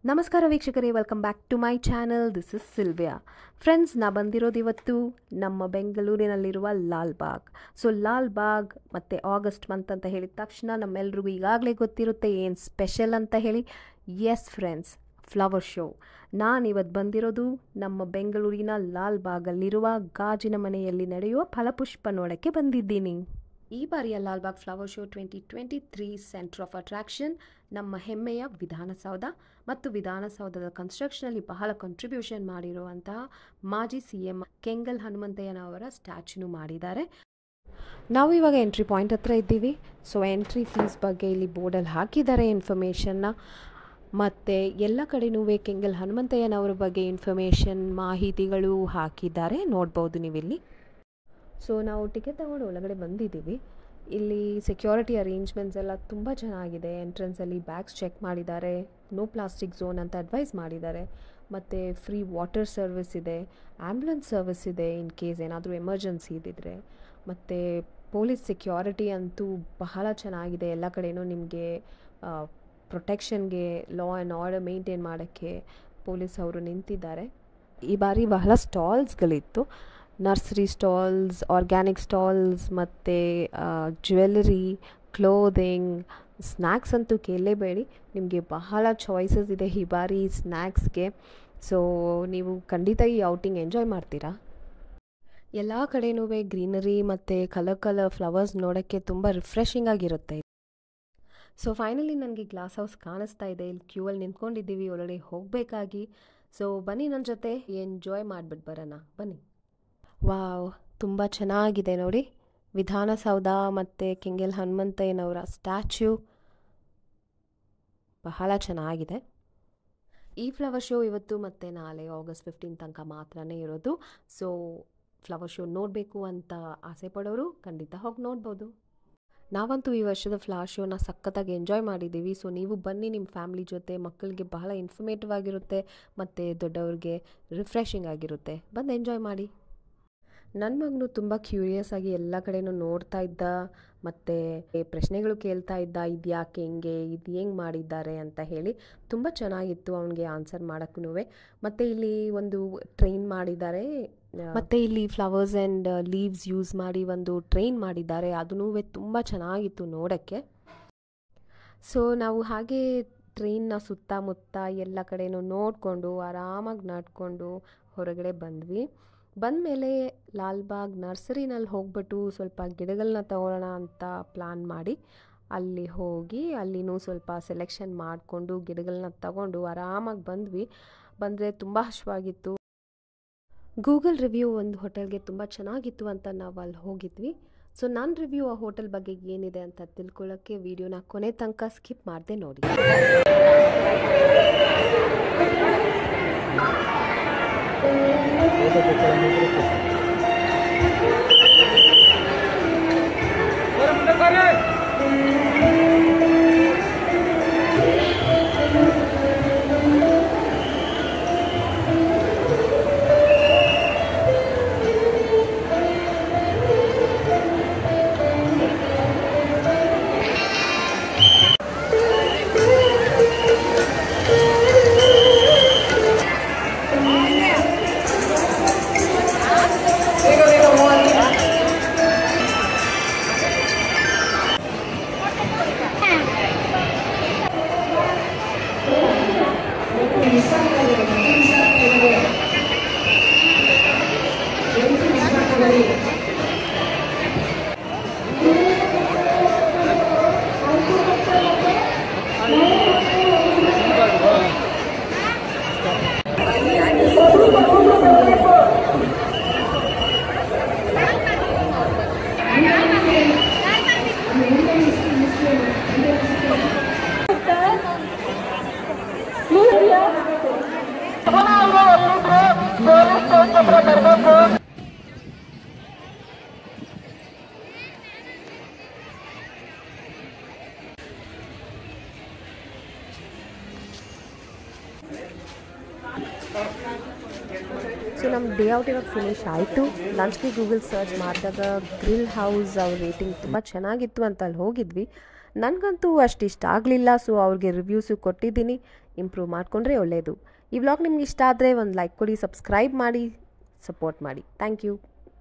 ನಮಸ್ಕಾರ ವೀಕ್ಷಕರೇ welcome back to my channel this is Sylvia friends ನಾ ಬಂದಿರೋದು ಇವತ್ತು ನಮ್ಮ ಬೆಂಗಳೂರಿನಲ್ಲಿರುವ ಲಾಲ್ ಬಾಗ್ ಸೊ ಲಾಲ್ ಬಾಗ್ ಮತ್ತು ಆಗಸ್ಟ್ ಮಂತ್ ಅಂತ ಹೇಳಿದ ತಕ್ಷಣ ನಮ್ಮೆಲ್ರಿಗೂ ಈಗಾಗಲೇ ಗೊತ್ತಿರುತ್ತೆ ಏನು ಸ್ಪೆಷಲ್ ಅಂತ ಹೇಳಿ ಎಸ್ ಫ್ರೆಂಡ್ಸ್ ಫ್ಲವರ್ ಶೋ ನಾನು ಇವತ್ತು ಬಂದಿರೋದು ನಮ್ಮ ಬೆಂಗಳೂರಿನ ಲಾಲ್ ಬಾಗಲ್ಲಿರುವ ಗಾಜಿನ ಮನೆಯಲ್ಲಿ ನಡೆಯುವ ಫಲಪುಷ್ಪ ನೋಡೋಕ್ಕೆ ಬಂದಿದ್ದೀನಿ ಈ ಬಾರಿಯ Lalbagh flower show twenty twenty three centre of attraction ನಮ್ಮ ಹೆಮ್ಮೆಯ ವಿಧಾನಸೌಧ ಮತ್ತು ವಿಧಾನಸೌಧದ ಕನ್ಸ್ಟ್ರಕ್ಷನಲ್ಲಿ ಬಹಳ ಕಂಟ್ರಿಬ್ಯೂಷನ್ ಮಾಡಿರುವಂತಹ ಮಾಜಿ ಸಿ ಎಂ ಕೆಂಗಲ್ ಹನುಮಂತಯ್ಯನವರ ಸ್ಟ್ಯಾಚ್ಯೂನು ಮಾಡಿದ್ದಾರೆ ನಾವು ಇವಾಗ ಎಂಟ್ರಿ ಪಾಯಿಂಟ್ ಹತ್ರ ಇದ್ದೀವಿ ಸೊ ಎಂಟ್ರಿ ಫೀಸ್ ಬಗ್ಗೆ ಇಲ್ಲಿ ಬೋರ್ಡಲ್ಲಿ ಹಾಕಿದ್ದಾರೆ ಇನ್ಫಾರ್ಮೇಷನ್ನ ಮತ್ತು ಎಲ್ಲ ಕಡೆನೂ ಕೆಂಗಲ್ ಹನುಮಂತಯ್ಯನವರ ಬಗ್ಗೆ ಇನ್ಫಾರ್ಮೇಷನ್ ಮಾಹಿತಿಗಳು ಹಾಕಿದ್ದಾರೆ ನೋಡ್ಬೋದು ನೀವಿಲ್ಲಿ ಸೊ ನಾವು ಟಿಕೆಟ್ ತಗೊಂಡು ಒಳಗಡೆ ಬಂದಿದ್ದೀವಿ ಇಲ್ಲಿ ಸೆಕ್ಯೂರಿಟಿ ಅರೇಂಜ್ಮೆಂಟ್ಸ್ ಎಲ್ಲ ತುಂಬ ಚೆನ್ನಾಗಿದೆ ಎಂಟ್ರೆನ್ಸಲ್ಲಿ ಬ್ಯಾಗ್ಸ್ ಚೆಕ್ ಮಾಡಿದ್ದಾರೆ ನೋ ಪ್ಲಾಸ್ಟಿಕ್ ಝೋನ್ ಅಂತ ಅಡ್ವೈಸ್ ಮಾಡಿದ್ದಾರೆ ಮತ್ತು ಫ್ರೀ ವಾಟರ್ ಸರ್ವಿಸ್ ಇದೆ ಆ್ಯಂಬುಲೆನ್ಸ್ ಸರ್ವಿಸ್ ಇದೆ ಇನ್ ಕೇಸ್ ಏನಾದರೂ ಎಮರ್ಜೆನ್ಸಿ ಇದ್ದಿದ್ರೆ ಮತ್ತು ಪೊಲೀಸ್ ಸೆಕ್ಯೂರಿಟಿ ಅಂತೂ ಬಹಳ ಚೆನ್ನಾಗಿದೆ ಎಲ್ಲ ಕಡೆಯೂ ನಿಮಗೆ ಪ್ರೊಟೆಕ್ಷನ್ಗೆ ಲಾ ಆ್ಯಂಡ್ ಆರ್ಡರ್ ಮೇಂಟೈನ್ ಮಾಡೋಕ್ಕೆ ಪೊಲೀಸ್ ಅವರು ನಿಂತಿದ್ದಾರೆ ಈ ಬಾರಿ ಬಹಳ ಸ್ಟಾಲ್ಸ್ಗಳಿತ್ತು ನರ್ಸರಿ ಸ್ಟಾಲ್ಸ್ ಆರ್ಗ್ಯಾನಿಕ್ ಸ್ಟಾಲ್ಸ್ ಮತ್ತು ಜ್ಯುವೆಲರಿ ಕ್ಲೋದಿಂಗ್ ಸ್ನ್ಯಾಕ್ಸ್ ಅಂತೂ ಕೇಳಲೇಬೇಡಿ ನಿಮಗೆ ಬಹಳ ಚಾಯ್ಸಸ್ ಇದೆ ಈ ಬಾರಿ ಸ್ನ್ಯಾಕ್ಸ್ಗೆ ಸೊ ನೀವು ಖಂಡಿತ ಈ ಔಟಿಂಗ್ ಎಂಜಾಯ್ ಮಾಡ್ತೀರಾ ಎಲ್ಲ ಕಡೆನೂ ಗ್ರೀನರಿ ಮತ್ತು ಕಲರ್ ಕಲರ್ ಫ್ಲವರ್ಸ್ ನೋಡೋಕ್ಕೆ ತುಂಬ ರಿಫ್ರೆಶಿಂಗ್ ಆಗಿರುತ್ತೆ ಸೊ ಫೈನಲಿ ನನಗೆ ಗ್ಲಾಸ್ ಹೌಸ್ ಕಾಣಿಸ್ತಾ ಇದೆ ಇಲ್ಲಿ ಕ್ಯೂ ಅಲ್ಲಿ ನಿಂತ್ಕೊಂಡಿದ್ದೀವಿ ಒಳಗಡೆ ಹೋಗಬೇಕಾಗಿ ಸೊ ಬನ್ನಿ ನನ್ನ ಜೊತೆ ಎಂಜಾಯ್ ಮಾಡಿಬಿಟ್ಟು ಬರೋಣ ಬನ್ನಿ ವಾವ್ ತುಂಬ ಚೆನ್ನಾಗಿದೆ ನೋಡಿ ವಿಧಾನಸೌಧ ಮತ್ತು ಕೆಂಗಲ್ ಹನುಮಂತಯ್ಯನವರ ಸ್ಟ್ಯಾಚ್ಯೂ ಬಹಳ ಚೆನ್ನಾಗಿದೆ ಈ ಫ್ಲವರ್ ಶೋ ಇವತ್ತು ಮತ್ತು ನಾಳೆ ಆಗಸ್ಟ್ ಫಿಫ್ಟೀನ್ ತನಕ ಮಾತ್ರನೇ ಇರೋದು ಸೊ ಫ್ಲವರ್ ಶೋ ನೋಡಬೇಕು ಅಂತ ಆಸೆ ಪಡೋರು ಖಂಡಿತ ಹೋಗಿ ನೋಡ್ಬೋದು ನಾವಂತೂ ಈ ವರ್ಷದ ಫ್ಲವರ್ ಶೋನ ಸಖತ್ತಾಗಿ ಎಂಜಾಯ್ ಮಾಡಿದ್ದೀವಿ ಸೊ ನೀವು ಬನ್ನಿ ನಿಮ್ಮ ಫ್ಯಾಮ್ಲಿ ಜೊತೆ ಮಕ್ಕಳಿಗೆ ಬಹಳ ಇನ್ಫಾರ್ಮೇಟಿವ್ ಆಗಿರುತ್ತೆ ಮತ್ತು ದೊಡ್ಡವ್ರಿಗೆ ರಿಫ್ರೆಶಿಂಗ್ ಆಗಿರುತ್ತೆ ಬಂದು ಎಂಜಾಯ್ ಮಾಡಿ ನನ್ನ ಮಗನು ತುಂಬ ಕ್ಯೂರಿಯಸ್ ಆಗಿ ಎಲ್ಲ ಕಡೆನೂ ನೋಡ್ತಾ ಇದ್ದ ಮತ್ತು ಪ್ರಶ್ನೆಗಳು ಕೇಳ್ತಾ ಇದ್ದ ಇದು ಯಾಕೆ ಹೆಂಗೆ ಇದು ಹೆಂಗೆ ಮಾಡಿದ್ದಾರೆ ಅಂತ ಹೇಳಿ ತುಂಬ ಚೆನ್ನಾಗಿತ್ತು ಅವನಿಗೆ ಆನ್ಸರ್ ಮಾಡೋಕ್ಕೂ ಮತ್ತು ಇಲ್ಲಿ ಒಂದು ಟ್ರೈನ್ ಮಾಡಿದ್ದಾರೆ ಮತ್ತು ಇಲ್ಲಿ ಫ್ಲವರ್ಸ್ ಆ್ಯಂಡ್ ಲೀವ್ಸ್ ಯೂಸ್ ಮಾಡಿ ಒಂದು ಟ್ರೈನ್ ಮಾಡಿದ್ದಾರೆ ಅದೂ ತುಂಬ ಚೆನ್ನಾಗಿತ್ತು ನೋಡೋಕ್ಕೆ ಸೊ ನಾವು ಹಾಗೆ ಟ್ರೈನ್ನ ಸುತ್ತಮುತ್ತ ಎಲ್ಲ ಕಡೆನೂ ನೋಡಿಕೊಂಡು ಆರಾಮಾಗಿ ನಡ್ಕೊಂಡು ಹೊರಗಡೆ ಬಂದ್ವಿ ಬಂದಮೇಲೆ ಲಾಲ್ಬಾಗ್ ನರ್ಸರಿನಲ್ಲಿ ಹೋಗ್ಬಿಟ್ಟು ಸ್ವಲ್ಪ ಗಿಡಗಳನ್ನ ತಗೊಳ್ಳೋಣ ಅಂತ ಪ್ಲ್ಯಾನ್ ಮಾಡಿ ಅಲ್ಲಿ ಹೋಗಿ ಅಲ್ಲಿನೂ ಸ್ವಲ್ಪ ಸೆಲೆಕ್ಷನ್ ಮಾಡಿಕೊಂಡು ಗಿಡಗಳನ್ನ ತಗೊಂಡು ಆರಾಮಾಗಿ ಬಂದ್ವಿ ಬಂದರೆ ತುಂಬ ಹಶ್ವಾಗಿತ್ತು ಗೂಗಲ್ ರಿವ್ಯೂ ಒಂದು ಹೋಟೆಲ್ಗೆ ತುಂಬ ಚೆನ್ನಾಗಿತ್ತು ಅಂತ ನಾವು ಅಲ್ಲಿ ಹೋಗಿದ್ವಿ ಸೊ ನನ್ನ ರಿವ್ಯೂ ಆ ಹೋಟೆಲ್ ಬಗ್ಗೆ ಏನಿದೆ ಅಂತ ತಿಳ್ಕೊಳ್ಳೋಕ್ಕೆ ವಿಡಿಯೋನ ಕೊನೆ ತನಕ ಸ್ಕಿಪ್ ಮಾಡಿದೆ ನೋಡಿ ಸೊ ನಮ್ಮ ಡೇ ಔಟ್ ಇವಾಗ ಫಿನಿಶ್ ಆಯಿತು ಲಂಚ್ಗೆ ಗೂಗಲ್ ಸರ್ಚ್ ಮಾಡಿದಾಗ ಗ್ರಿಲ್ ಹೌಸ್ ಅವ್ರ ರೇಟಿಂಗ್ ತುಂಬ ಚೆನ್ನಾಗಿತ್ತು ಅಂತ ಅಲ್ಲಿ ಹೋಗಿದ್ವಿ ನನಗಂತೂ ಅಷ್ಟು ಇಷ್ಟ ಆಗಲಿಲ್ಲ ಸೊ ಅವ್ರಿಗೆ ರಿವ್ಯೂಸು ಕೊಟ್ಟಿದ್ದೀನಿ ಇಂಪ್ರೂವ್ ಮಾಡಿಕೊಂಡ್ರೆ ಒಳ್ಳೆಯದು ಈ ವ್ಲಾಗ್ ನಿಮ್ಗೆ ಇಷ್ಟ ಆದರೆ ಒಂದು ಲೈಕ್ ಕೊಡಿ ಸಬ್ಸ್ಕ್ರೈಬ್ ಮಾಡಿ ಸಪೋರ್ಟ್ ಮಾಡಿ ಥ್ಯಾಂಕ್ ಯು